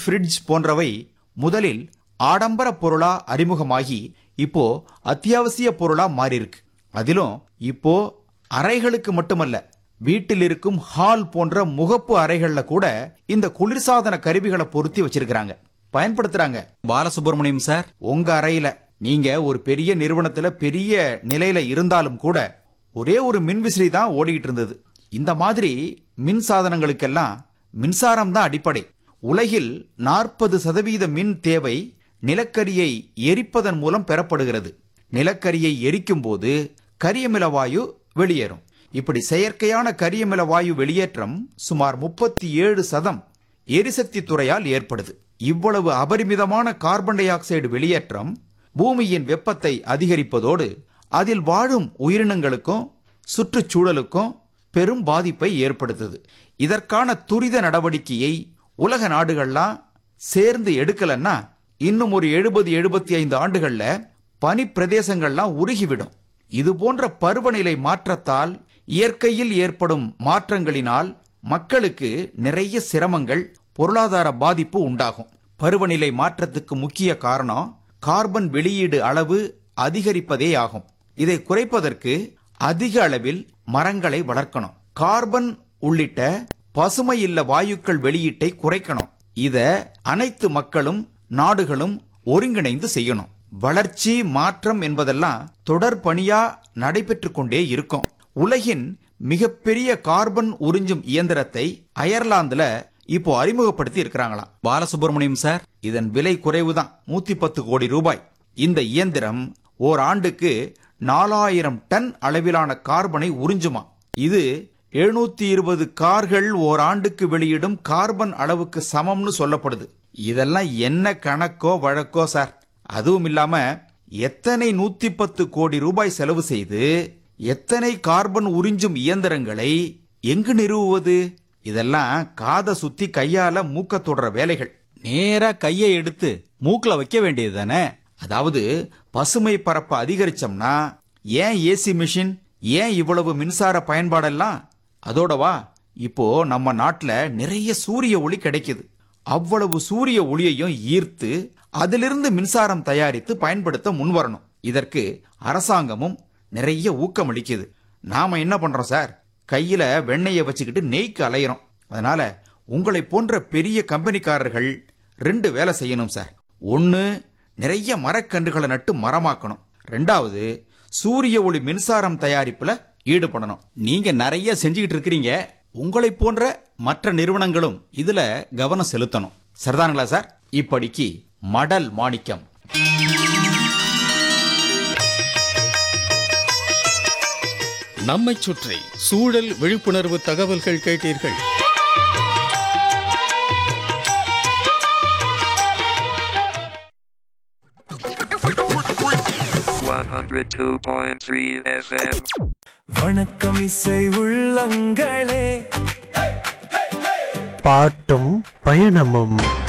Fridge போன்றவை முதலில் ஆடம்பர பொருளா அறிமுகமாகி இப்போ அத்தியாவசிய பொருளா மாறியிருக்கு அதிலும் இப்போ அறைகளுக்கு மட்டுமல்ல வீட்டில் இருக்கும் ஹால் போன்ற முகப்பு அறைகள்ல கூட இந்த குளிர்சாதன கருவிகளை பொருத்தி வச்சிருக்கிறாங்க பயன்படுத்துறாங்க பாலசுப்ரமணியம் சார் உங்க அறையில நீங்க ஒரு பெரிய நிறுவனத்துல பெரிய நிலையில இருந்தாலும் கூட ஒரே ஒரு மின்விசிறி தான் ஓடிக்கிட்டு இருந்தது இந்த மாதிரி மின் சாதனங்களுக்கெல்லாம் மின்சாரம் தான் அடிப்படை உலகில் நாற்பது சதவீத மின் தேவை நிலக்கரியை எரிப்பதன் மூலம் பெறப்படுகிறது நிலக்கரியை எரிக்கும் போது கரியமில வாயு வெளியேறும் இப்படி செயற்கையான கரியமில வாயு வெளியேற்றம் சுமார் முப்பத்தி ஏழு சதம் எரிசக்தி துறையால் ஏற்படுது இவ்வளவு அபரிமிதமான கார்பன் டை ஆக்சைடு வெளியேற்றம் பூமியின் வெப்பத்தை அதிகரிப்பதோடு அதில் வாழும் உயிரினங்களுக்கும் சுற்றுச்சூழலுக்கும் பெரும் பாதிப்பை ஏற்படுத்துது இதற்கான துரித நடவடிக்கையை உலக நாடுகள்லாம் சேர்ந்து எடுக்கலன்னா இன்னும் ஒரு எழுபது எழுபத்தி ஐந்து ஆண்டுகள்ல பனி பிரதேசங்கள்லாம் உருகிவிடும் இது போன்ற பருவநிலை மாற்றத்தால் இயற்கையில் ஏற்படும் மாற்றங்களினால் மக்களுக்கு நிறைய சிரமங்கள் பொருளாதார பாதிப்பு உண்டாகும் பருவநிலை மாற்றத்துக்கு முக்கிய காரணம் கார்பன் வெளியீடு அளவு அதிகரிப்பதே ஆகும் இதை குறைப்பதற்கு அதிக அளவில் மரங்களை வளர்க்கணும் கார்பன் உள்ளிட்ட பசுமை இல்ல வாயுக்கள் வெளியீட்டை குறைக்கணும் இத அனைத்து மக்களும் நாடுகளும் ஒருங்கிணைந்து செய்யணும் வளர்ச்சி மாற்றம் என்பதெல்லாம் தொடர் பணியா நடைபெற்று கொண்டே இருக்கும் உலகின் மிகப்பெரிய கார்பன் உறிஞ்சும் இயந்திரத்தை அயர்லாந்துல இப்போ அறிமுகப்படுத்தி இருக்கிறாங்களாம் பாலசுப்ரமணியம் சார் இதன் விலை குறைவுதான் நூத்தி பத்து கோடி ரூபாய் இந்த இயந்திரம் ஓர் ஆண்டுக்கு நாலாயிரம் டன் அளவிலான கார்பனை உறிஞ்சுமா இது எழுநூத்தி இருபது கார்கள் ஓர் ஆண்டுக்கு வெளியிடும் கார்பன் அளவுக்கு சமம்னு சொல்லப்படுது இதெல்லாம் என்ன கணக்கோ வழக்கோ சார் அதுவும் இல்லாம எத்தனை நூத்தி பத்து கோடி ரூபாய் செலவு செய்து எத்தனை கார்பன் உறிஞ்சும் இயந்திரங்களை எங்கு நிறுவுவது இதெல்லாம் காதை சுத்தி கையால மூக்க தொடர வேலைகள் நேரா கையை எடுத்து மூக்குல வைக்க வேண்டியது தானே அதாவது பசுமை பரப்ப அதிகரிச்சோம்னா ஏன் ஏசி மிஷின் ஏன் இவ்வளவு மின்சார பயன்பாடெல்லாம் அதோடவா இப்போ நம்ம நாட்டுல நிறைய சூரிய ஒளி கிடைக்குது அவ்வளவு சூரிய ஒளியையும் ஈர்த்து அதிலிருந்து மின்சாரம் தயாரித்து பயன்படுத்த முன்வரணும் இதற்கு அரசாங்கமும் நிறைய ஊக்கமளிக்குது நாம என்ன பண்றோம் சார் கையில வெண்ணெயை வச்சுக்கிட்டு நெய்க்கு அலையிறோம் அதனால உங்களை போன்ற பெரிய கம்பெனிக்காரர்கள் ரெண்டு வேலை செய்யணும் சார் ஒன்னு நிறைய மரக்கன்றுகளை நட்டு மரமாக்கணும் ரெண்டாவது சூரிய ஒளி மின்சாரம் தயாரிப்புல ஈடுபடணும் நீங்க நிறைய செஞ்சுக்கிட்டு இருக்கிறீங்க உங்களை போன்ற மற்ற நிறுவனங்களும் இதுல கவனம் செலுத்தணும் சரிதானுங்களா சார் இப்படிக்கு மடல் மாணிக்கம் நம்மைச் சுற்றி சூழல் விழிப்புணர்வு தகவல்கள் கேட்டீர்கள் One hundred two point three FM. வணக்கம் இசை உள்ளங்களே பாட்டும் பயணமும்